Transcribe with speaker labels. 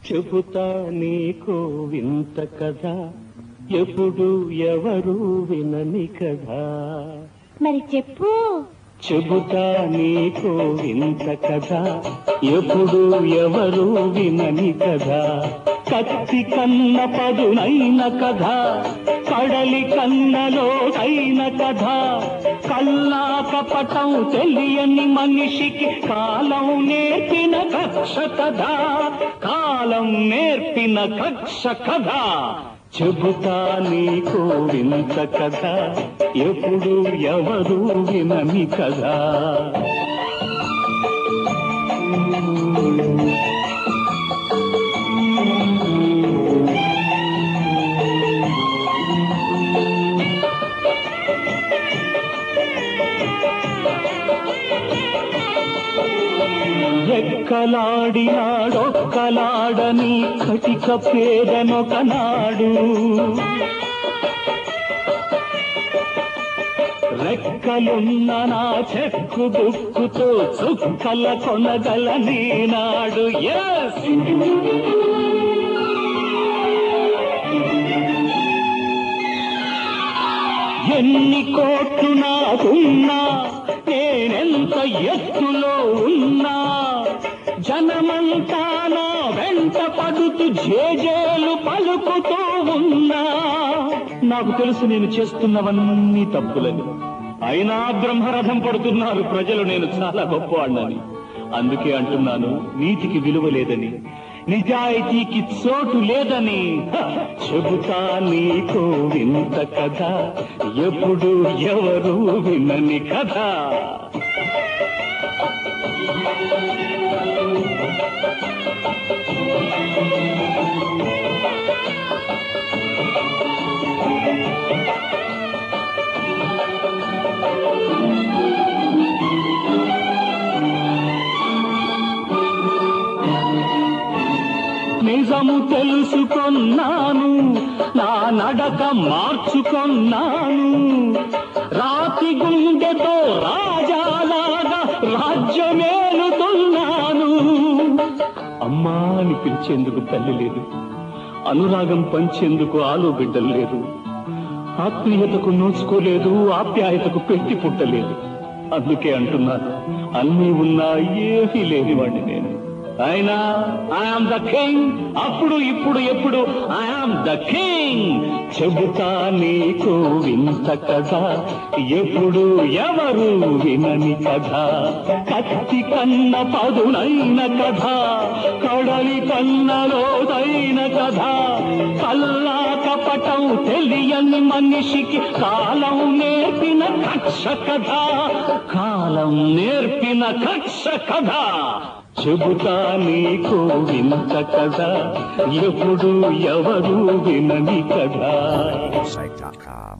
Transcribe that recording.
Speaker 1: చెబుతా నీకు వింత కథ ఎప్పుడు ఎవరు వినని కదా
Speaker 2: మరి చెప్పు
Speaker 1: చెబుతా నీకు వింత కథ ఎప్పుడు ఎవరు వినని కదా కత్తి కన్న పదునైన కథ కడలి కన్నలో అయిన కథ కల్లా కపటం తెలియని మనిషికి కాలం నేర్పిన కక్ష కథ కాలం నేర్పిన కక్ష కథ చెబుతా నీకు వింత కథ ఎప్పుడు ఎవరు వినని కదా ఎక్కలాడినాడొక్కలాడని కటిక పేదనొకనాడు రెక్కలున్న నా చెక్కు బుక్కుతో చుక్కల కొనగల నేనాడు ఎస్ ఎన్ని కోట్లు నాకున్నా నేనెంత ఎత్తులో ఉన్నా జనమంతా నా వెంట పడుతూ జేజేలు పలుకుతూ ఉన్నా నాకు తెలుసు నేను చేస్తున్నవన్నీ తప్పులని అయినా బ్రహ్మరథం పడుతున్నారు ప్రజలు నేను చాలా గొప్పవాడినని అందుకే అంటున్నాను నీతికి విలువ లేదని నిజాయితీకి చోటు లేదని హ! చెబుతా నీకు వింత కథ ఎప్పుడు ఎవరు వినని కథ నిజము తెలుసుకొన్నాను నా నడక మార్చుకొన్నాను రాతి గుండెతో రాజాలాగా రాజ్యమేలుతున్నాను అమ్మా అని పిలిచేందుకు తల్లి లేదు అనురాగం పంచేందుకు ఆలు బిడ్డలు లేదు ఆత్మీయతకు నోచుకోలేదు ఆప్యాయతకు పెట్టి పుట్టలేదు అందుకే అంటున్నాను అన్నీ ఉన్నా ఏమీ లేనివాడిని నేను అయినా ఐఆమ్ ద కింగ్ అప్పుడు ఇప్పుడు ఎప్పుడు ఐఆమ్ ద కింగ్ చెబుతా నీకు వింత కథ ఎప్పుడు ఎవరు వినని కథ కత్తి కన్న పదునైన కథ కడలి కన్నలోదైన కథ కల్లా కపటం తెలియని మనిషికి కాలం నేర్పిన కక్ష కథ కాలం నేర్పిన కక్ష కథ చెబుతా నీకు వింత కథ ఎప్పుడు ఎవరు వినని కథ
Speaker 3: Site.com.